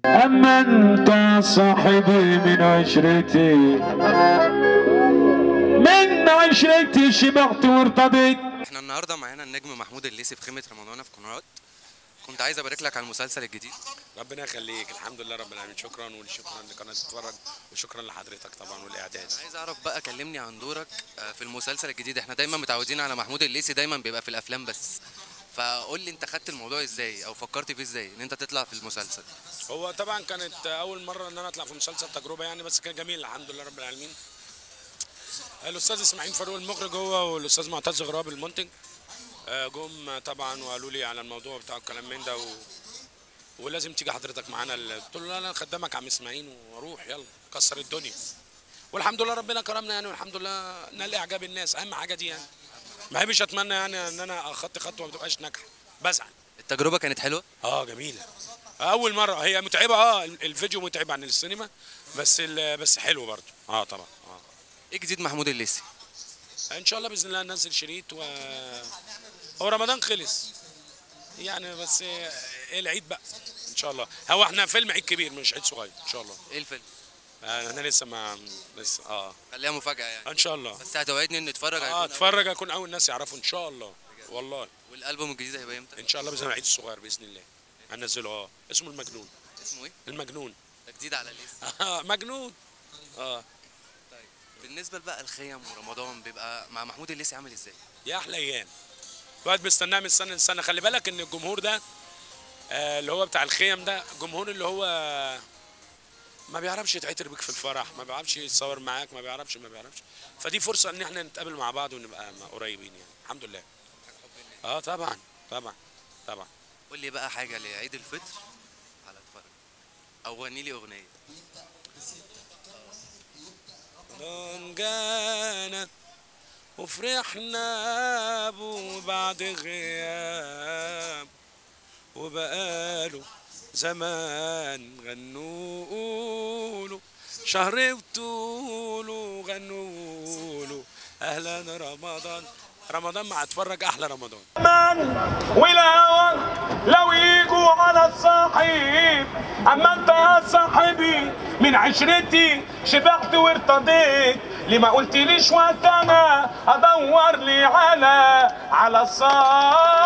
أما أنت صاحبي من عشرتي من عشرتي شبعت وارتضيت احنا النهارده معانا النجم محمود الليثي في خيمه رمضان في قنوات كنت عايز ابارك لك على المسلسل الجديد ربنا يخليك الحمد لله رب العالمين شكرا وشكرا لقناه تتفرج وشكرا لحضرتك طبعا والاعداد عايز اعرف بقى كلمني عن دورك آه، في المسلسل الجديد احنا دايما متعودين على محمود الليثي دايما بيبقى في الافلام بس فقول لي انت خدت الموضوع ازاي او فكرت فيه ازاي ان انت تطلع في المسلسل هو طبعا كانت اول مره ان انا اطلع في مسلسل تجربه يعني بس كان جميل الحمد لله رب العالمين الاستاذ اسماعيل فاروق المخرج هو والاستاذ معتز غراب المنتج آه، جم طبعا وقالوا لي على الموضوع بتاع الكلام من ده و... ولازم تيجي حضرتك معانا ال- قلت له لا انا خدامك عم اسماعيل واروح يلا كسر الدنيا والحمد لله ربنا كرمنا يعني والحمد لله نال اعجاب الناس اهم حاجه دي يعني ما بحبش اتمنى يعني ان انا اخطي خطوه ما تبقاش ناجحه بزعل التجربه كانت حلوه اه جميله اول مره هي متعبه اه الفيديو متعب عن السينما بس ال- بس حلو برضه اه طبعا اه ايه جديد محمود الليثي ان شاء الله باذن الله ننزل شريط و هو رمضان خلص يعني بس ايه العيد بقى ان شاء الله هو احنا فيلم عيد كبير مش عيد صغير ان شاء الله ايه الفيلم آه انا لسه ما لسه اه خليها مفاجاه يعني ان شاء الله بس هتوعدني ان نتفرج اه هيكون اتفرج اكون اول ناس يعرفوا ان شاء الله والله أول- والالبوم الجديد هيبقى امتى ان شاء الله باذن الله العيد الصغير باذن الله هنزله اه اسمه المجنون اسمه ايه المجنون ده جديد على الليثي آه مجنون اه طيب بالنسبه بقى الخيم ورمضان بيبقى مع محمود الليثي عامل ازاي يا احلى ايام الواحد بيستناها من سنه لسنه خلي بالك ان الجمهور ده آه اللي هو بتاع الخيم ده جمهور اللي هو ما بيعرفش يتعتر بيك في الفرح ما بيعرفش يتصور معاك ما بيعرفش ما بيعرفش فدي فرصه ان احنا نتقابل مع بعض ونبقى قريبين يعني الحمد لله اه طبعا طبعا طبعا قول لي بقى حاجه لعيد الفطر على اتفرج او غني لي اغنيه رمضان جانا وفرحنا بو بعد غياب وبقاله زمان غنوا شهر بطوله غنوا اهلا رمضان رمضان مع اتفرج احلى رمضان والهوى لو يجوا على الصاحب اما انت يا صاحبي من عشرتي شبعت وارتضيت ليه ما قلتليش وقتها ادور لي على على الصاحب